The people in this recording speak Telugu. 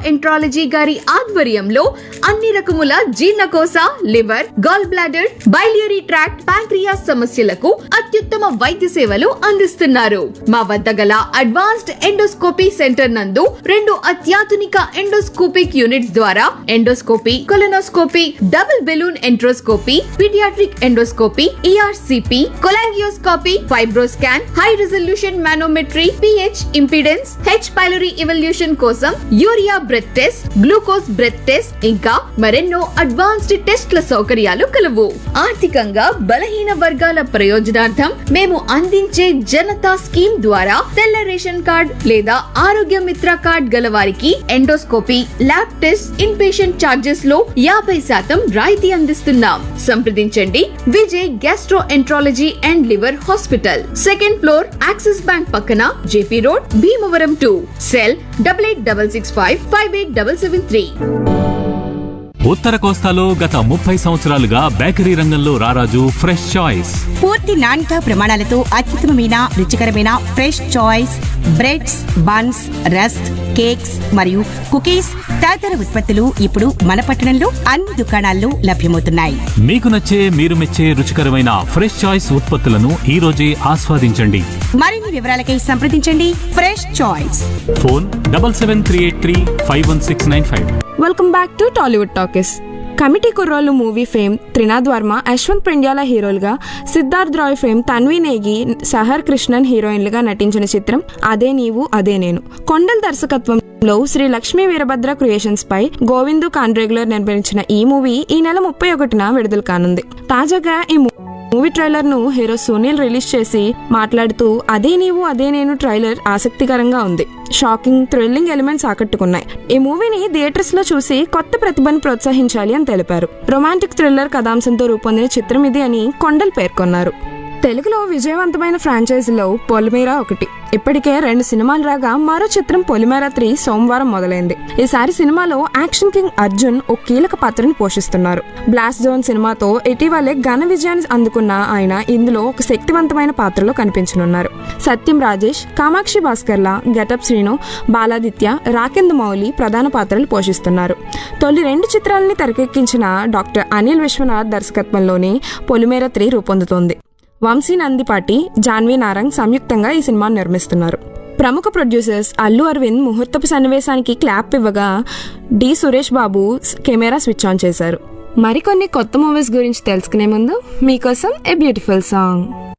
ఎంట్రాలజీ గారి ఆధ్వర్యంలో అన్ని రకముల జీర్ణకోశ liver gall bladder biliary tract pancreas సమస్యలకు అత్యుత్తమ వైద్య సేవలు అందిస్తున్నారు మా వద్ద గల అడ్వాన్స్డ్ ఎండోస్కోపీ సెంటర్ నందు రెండు అత్యాధునిక ఎండోస్కోపిక్ యూనిట్స్ ద్వారా endoscopy colonoscopy double balloon enteroscopy paediatric endoscopy ERCP cholangioscopy FibroScan high resolution manometry pH impedance H pylori evaluation కోసం urea breath test glucose breath test ఇంకా మరెన్నో అడ్వాన్స్డ్ టెస్ట్ల సౌకర్యాలు కలవు ఆర్థికంగా బలహీన వర్గాల ప్రయోజనార్థం మేము అందించే జనతా స్కీమ్ ద్వారా తెల్ల రేషన్ కార్డ్ లేదా ఆరోగ్య మిత్ర కార్డ్ గల వారికి endoscopy lab test in patient charges లో యాభై శాతం రాయితీ అందిస్తున్నాం సంప్రదించండి Vijay gastroenterology and liver hospital second floor Axis bank పక్కన JP road Bhimavaram to cell double eight double six five five eight double seven three ఉత్తర కోస్తాలో గత ముప్పై సంవత్సరాలుగా బేకరీ రంగంలో రారాజు ఫ్రెష్ చాయిస్ పూర్తి నాణ్యత ప్రమాణాలతో అత్యుత్తమమైన రుచికరమైన fresh choice breads buns rusk cakes మరియు కుకీస్ తదితర ఉత్పత్తులు ఇప్పుడు మన పట్టణంలో అన్ని దుకాణాల్లో లభ్యమవుతున్నాయి మీకు నచ్చే మీరు మెచ్చే రుచికరమైన ఫ్రెష్ చాయిస్ ఉత్పత్తులను ఈ రోజే ఆస్వాదించండి మరిన్ని వివరాలకై సంప్రదించండి fresh choice phone double seven three eight three five one six nine five welcome back to Tollywood talkies committee Kurrollu movie fame Trinath Varma Yashwanth Prindyala హీరోలుగా సిద్ధార్థ్ రాయ్ ఫేమ్ తన్వి నేగి సహర్ కృష్ణన్ హీరోయిన్లుగా నటించిన చిత్రం అదే నీవు అదే నేను కొండల్ దర్శకత్వంలో శ్రీ లక్ష్మీ వీరభద్ర క్రియేషన్స్ పై గోవిందు కాండ్రేగులర్ నిర్మించిన ఈ మూవీ ఈ నెల ముప్పై ఒకటిన విడుదల కానుంది తాజాగా ఈ మూ- మూవీ ట్రైలర్ ను హీరో సునీల్ రిలీజ్ చేసి మాట్లాడుతూ అదే నీవు అదే నేను ట్రైలర్ ఆసక్తికరంగా ఉంది షాకింగ్ థ్రిల్లింగ్ ఎలిమెంట్స్ ఆకట్టుకున్నాయి ఈ మూవీని థియేటర్స్ లో చూసి కొత్త ప్రతిభను ప్రోత్సహించాలి అని తెలిపారు రొమాంటిక్ థ్రిల్లర్ కథాంశంతో రూపొందిన చిత్రం ఇది అని కొండల్ పేర్కొన్నారు తెలుగులో విజయవంతమైన ఫ్రాంచైజీలో పొలిమేరా ఒకటి ఇప్పటికే రెండు సినిమాలు రాగా మరో చిత్రం పొలిమేరా త్రీ సోమవారం మొదలైంది ఈసారి సినిమాలో యాక్షన్ కింగ్ అర్జున్ ఓ కీలక పాత్రని పోషిస్తున్నారు బ్లాస్ట్ జోన్ సినిమాతో ఇటీవలే ఘన విజయాన్ని అందుకున్న ఆయన ఇందులో ఒక శక్తివంతమైన పాత్రలో కనిపించనున్నారు సత్యం రాజేష్ కామాక్షి భాస్కర్ల గెటప్ శ్రీను బాలాదిత్య రాకేంద్ర మౌలి ప్రధాన పాత్రలు పోషిస్తున్నారు తొలి రెండు చిత్రాలని తెరకెక్కించిన డాక్టర్ అనిల్ విశ్వనాథ్ దర్శకత్వంలోని పొలిమేర త్రీ రూపొందుతోంది వంశీ నందిపాటి జాన్వీ నారంగ్ సంయుక్తంగా ఈ సినిమాను నిర్మిస్తున్నారు ప్రముఖ ప్రొడ్యూసర్స్ అల్లు అరవింద్ ముహూర్తపు సన్నివేశానికి క్లాప్ ఇవ్వగా డి సురేష్ బాబు స్- కెమెరా స్విచ్ ఆన్ చేశారు మరికొన్ని కొత్త మూవీస్ గురించి తెలుసుకునే ముందు మీకోసం ఏ బ్యూటిఫుల్ సాంగ్